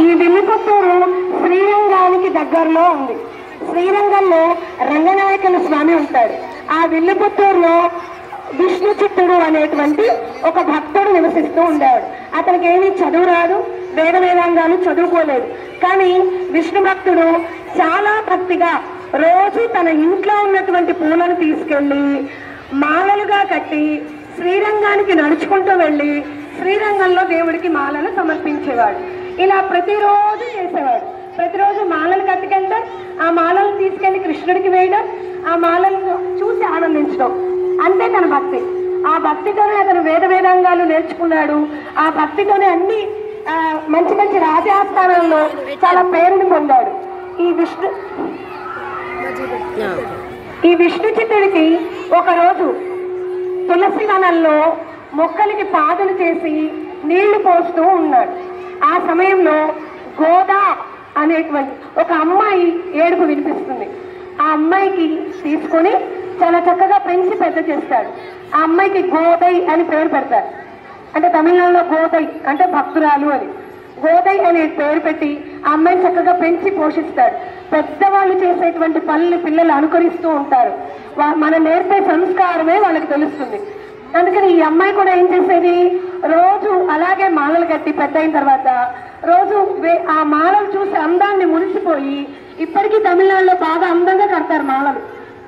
ఈ విల్లుపుత్తూరు శ్రీరంగానికి దగ్గరలో ఉంది శ్రీరంగంలో రంగనాయకుల స్వామి ఉంటాడు ఆ విల్లుపుత్తూరులో విష్ణు చిత్తుడు అనేటువంటి ఒక భక్తుడు నివసిస్తూ ఉండేవాడు అతనికి ఏమీ చదువు రాదు వేద వేదాంగాలు చదువుకోలేదు కానీ విష్ణు భక్తుడు చాలా భక్తిగా రోజు తన ఇంట్లో ఉన్నటువంటి పూలను తీసుకెళ్లి మాలలుగా కట్టి శ్రీరంగానికి నడుచుకుంటూ వెళ్ళి శ్రీరంగంలో దేవుడికి మాలను సమర్పించేవాడు ఇలా ప్రతిరోజు చేసేవాడు ప్రతిరోజు మాలలు కట్టుకెళ్ళడం ఆ మాలలు తీసుకెళ్లి కృష్ణుడికి వేయడం ఆ మాలలను చూసి ఆనందించడం అంతే తన భక్తి ఆ భక్తితోనే అతను వేద వేదాంగాలు నేర్చుకున్నాడు ఆ భక్తితోనే అన్ని ఆ, మంచి మంచి రాజాస్థానాల్లో చాలా పేరుని పొందాడు ఈ విష్ణు ఈ విష్ణు చిత్తుడికి ఒకరోజు తులసి వనంలో మొక్కలకి పాదులు చేసి నీళ్లు పోస్తూ ఉన్నాడు ఆ సమయంలో గోదా అనేటువంటి ఒక అమ్మాయి ఏడుపు వినిపిస్తుంది ఆ అమ్మాయికి తీసుకొని చాలా చక్కగా పెంచి పెద్ద చేస్తాడు ఆ అమ్మాయికి గోదై అని పేరు పెడతాడు అంటే తమిళనాడులో గోదై అంటే భక్తురాలు అని గోదై అనే పేరు పెట్టి ఆ అమ్మాయిని చక్కగా పెంచి పోషిస్తాడు పెద్దవాళ్ళు చేసేటువంటి పనులు పిల్లలు అనుకరిస్తూ ఉంటారు వా- మనం నేర్పే సంస్కారమే వాళ్ళకి తెలుస్తుంది అందుకని ఈ అమ్మాయి కూడా ఏం చేసేది రోజు అలాగే మాలలు కట్టి పెద్ద అయిన తర్వాత రోజు వే- ఆ మాలలు చూసి అందాన్ని మురిసిపోయి ఇప్పటికీ తమిళనాడులో బాగా అందంగా కడతారు మాలలు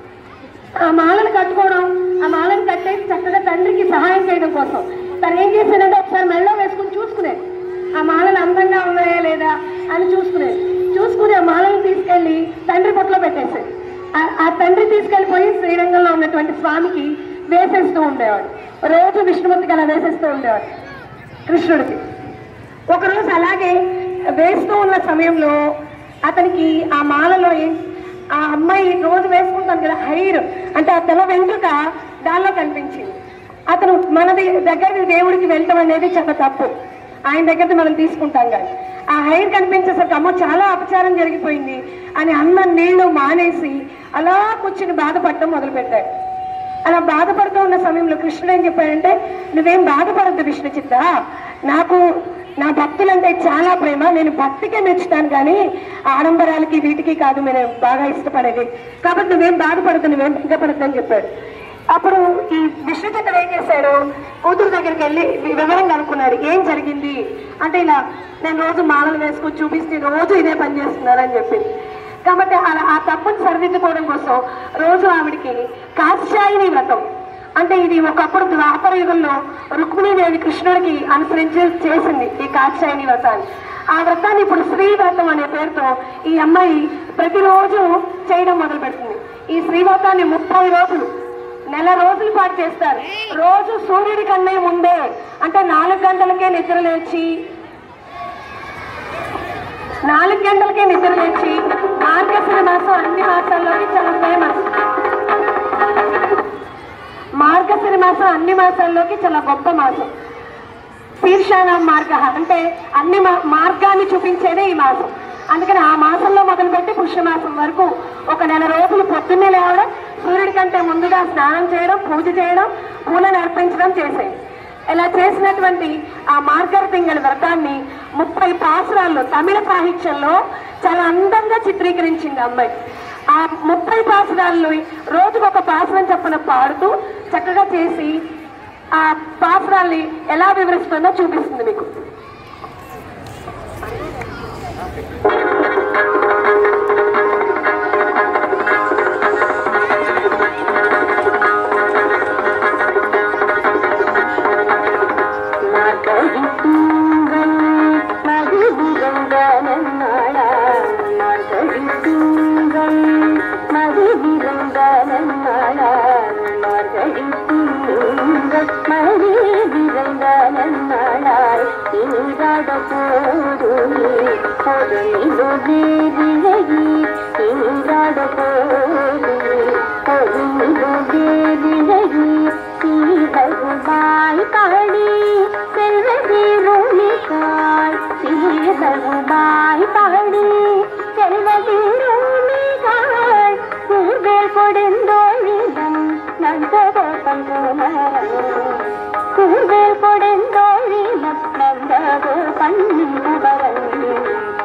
ఆ మాలను కట్టుకోవడం ఆ మాలను కట్టేసి చక్కగా తండ్రికి సహాయం చేయడం కోసం తను ఏం చేసేదంటే ఒకసారి మెళ్ళో వేసుకుని చూసుకునేది ఆ మాలలు అందంగా ఉన్నాయా లేదా అని చూసుకునేది చూసుకుని ఆ మాలను తీసుకెళ్లి తండ్రి పొట్లో పెట్టేసేది ఆ- ఆ తండ్రి తీసుకెళ్లిపోయి శ్రీరంగంలో ఉన్నటువంటి స్వామికి వేసేస్తూ ఉండేవాడు రోజు విష్ణుమూర్తికి అలా వేసేస్తూ ఉండేవాడు కృష్ణుడికి ఒకరోజు అలాగే వేస్తూ ఉన్న సమయంలో అతనికి ఆ మాలలో ఏం- ఆ అమ్మాయి రోజు వేసుకుంటాను కదా హైర్ అంటే ఆ తెల్ల వెంట్రుక దానిలో కనిపించింది అతను మనది దగ్గర దేవుడికి వెళ్ళటం అనేది చాలా తప్పు ఆయన దగ్గర మనం తీసుకుంటాం కానీ ఆ హైర్ కనిపించేసరికి అమ్మో చాలా అపచారం జరిగిపోయింది అని అన్న నీళ్లు మానేసి అలా కూర్చుని బాధపడటం మొదలుపెట్టాడు అలా బాధపడుతూ ఉన్న సమయంలో కృష్ణుడు ఏం చెప్పాడంటే నువ్వేం బాధపడద్దు విష్ణు చిత్త నాకు నా భక్తులంటే చాలా ప్రేమ నేను భక్తికే మెచ్చుతాను కానీ ఆడంబరాలకి వీటికి కాదు నేను బాగా ఇష్టపడేది కాబట్టి నువ్వేం బాధపడద్దు నువ్వేం భంగపడద్దు అని చెప్పాడు అప్పుడు ఈ విష్ణు చిత్తుడు ఏం చేశాడు కూతురు దగ్గరికి వెళ్ళి వి- వివరంగా అనుకున్నాడు ఏం జరిగింది అంటే ఇలా నేను రోజు మాలలు వేసుకొని చూపిస్తే రోజు ఇదే పని చేస్తున్నారని చెప్పింది కాబట్టి అలా ఆ తప్పును సరిదిద్దుకోవడం కోసం రోజు ఆవిడికి కాశ్యాయిని వ్రతం అంటే ఇది ఒకప్పుడు ద్వాపర యుగంలో రుక్మిణీదేవి కృష్ణుడికి అనుసరించి చేసింది ఈ కాశ్యాయిని వ్రతాన్ని ఆ వ్రతాన్ని ఇప్పుడు శ్రీ వ్రతం అనే పేరుతో ఈ అమ్మాయి ప్రతిరోజు చేయడం మొదలు పెడుతుంది ఈ శ్రీ వ్రతాన్ని ముప్పై రోజులు నెల రోజుల పాటు చేస్తారు రోజు సూర్యుడి కన్నా ముందే అంటే నాలుగు గంటలకే నిద్ర లేచి నాలుగు గంటలకే నిద్ర లేచి మార్గశిర మాసం అన్ని మాసాల్లోకి చాలా ఫేమస్ మార్గశిర మాసం అన్ని మాసాల్లోకి చాలా గొప్ప మాసం శీర్షాన మార్గ అంటే అన్ని మా- మార్గాన్ని చూపించేదే ఈ మాసం అందుకని ఆ మాసంలో మొదలుపెట్టి పుష్యమాసం వరకు ఒక నెల రోజులు పొద్దున్నే లేవడం సూర్యుడి కంటే ముందుగా స్నానం చేయడం పూజ చేయడం పూలను అర్పించడం చేసేది ఇలా చేసినటువంటి ఆ మార్గర తింగళి వ్రతాన్ని ముప్పై పాసురాల్లో తమిళ సాహిత్యంలో చాలా అందంగా చిత్రీకరించింది అమ్మాయి ఆ ముప్పై పాసురాల్లో రోజుకు ఒక పాసురం చప్పున పాడుతూ చక్కగా చేసి ఆ పాసురాల్ని ఎలా వివరిస్తుందో చూపిస్తుంది మీకు பாய் பாடி செல்வ சீருணிக்காய் சீதகுபாய் பாடி செல்வ சீருணிக்காய் கூர்வேல் கொடுந்தோழிடம் நந்தகோபம் கூர்வேல் கொடுந்தோழிடம் நந்தகோபன் குபரன்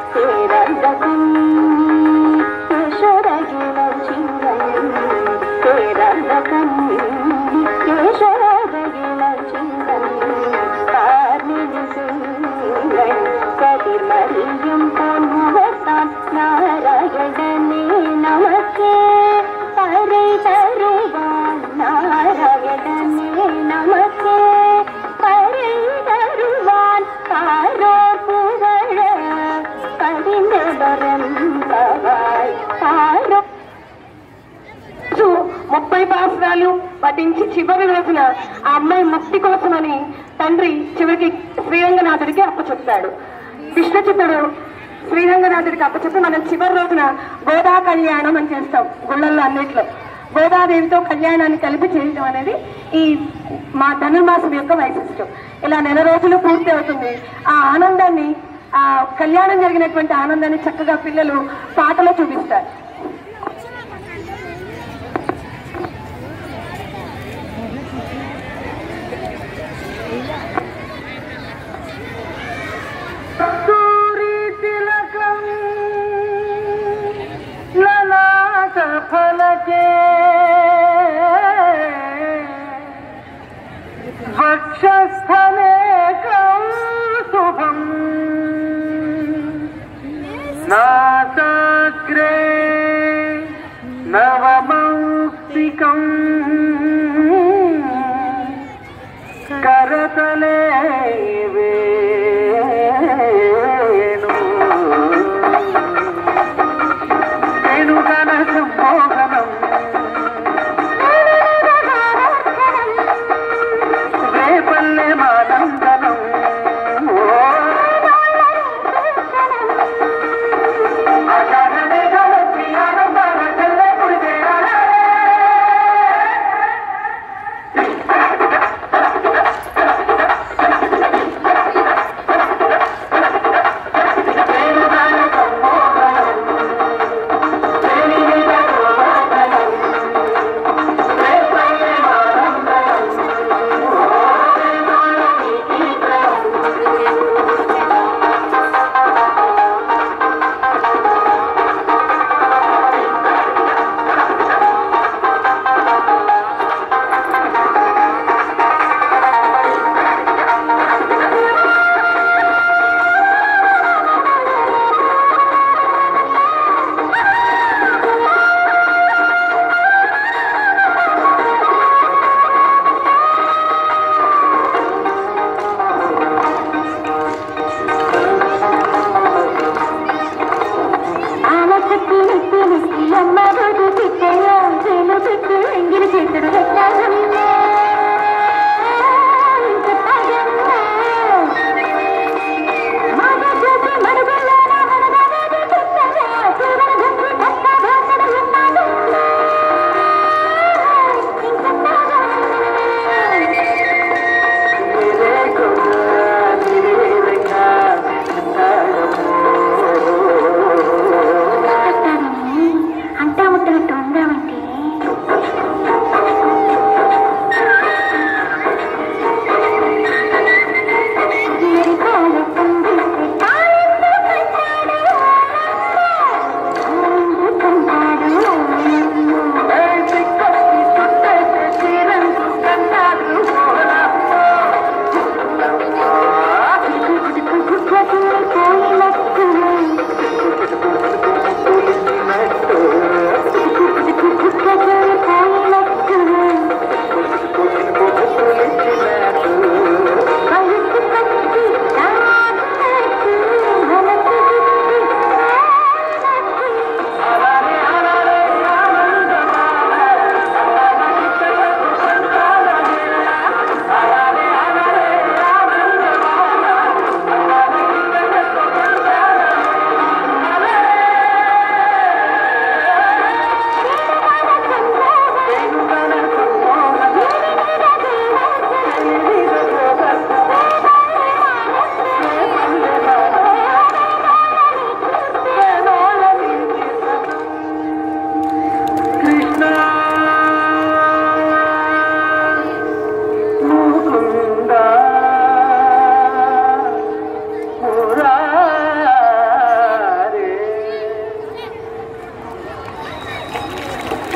மரியம் பொன்முகத்தான் நாராயணனே நமக்கே பறை தருவான் நாராயணனே நமக்கே பறை தருவான் பாரோ புகழ கடிந்தவரம் பவாய் பாரோ రోజు ముప్పై పాసరాలు పఠించి చివరి రోజున ఆ అమ్మాయి ముక్తి కోసమని తండ్రి చివరికి శ్రీరంగనాథుడికి అప్పచెప్తాడు కృష్ణచిత్తుడు శ్రీరంగనాథుడికి అప్పచెప్పి మనం చివరి రోజున గోదా కళ్యాణం అని చేస్తాం గుళ్ళల్లో అన్నిట్లో గోదాదేవితో కళ్యాణాన్ని కలిపి చేయడం అనేది ఈ మా ధనుర్మాసం యొక్క వైశిష్టం ఇలా నెల రోజులు పూర్తి అవుతుంది ఆ ఆనందాన్ని ఆ కళ్యాణం జరిగినటువంటి ఆనందాన్ని చక్కగా పిల్లలు పాటలో చూపిస్తారు కస్తూరి తిలకం లలాట ఫలకే వక్షస్థలే కౌస్తుభం నాసాగ్రే నవమౌక్తికం కరతలే వేణు వేణుగణ సంమోహనం రేపల్లె మా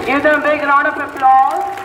Give them a big round of applause.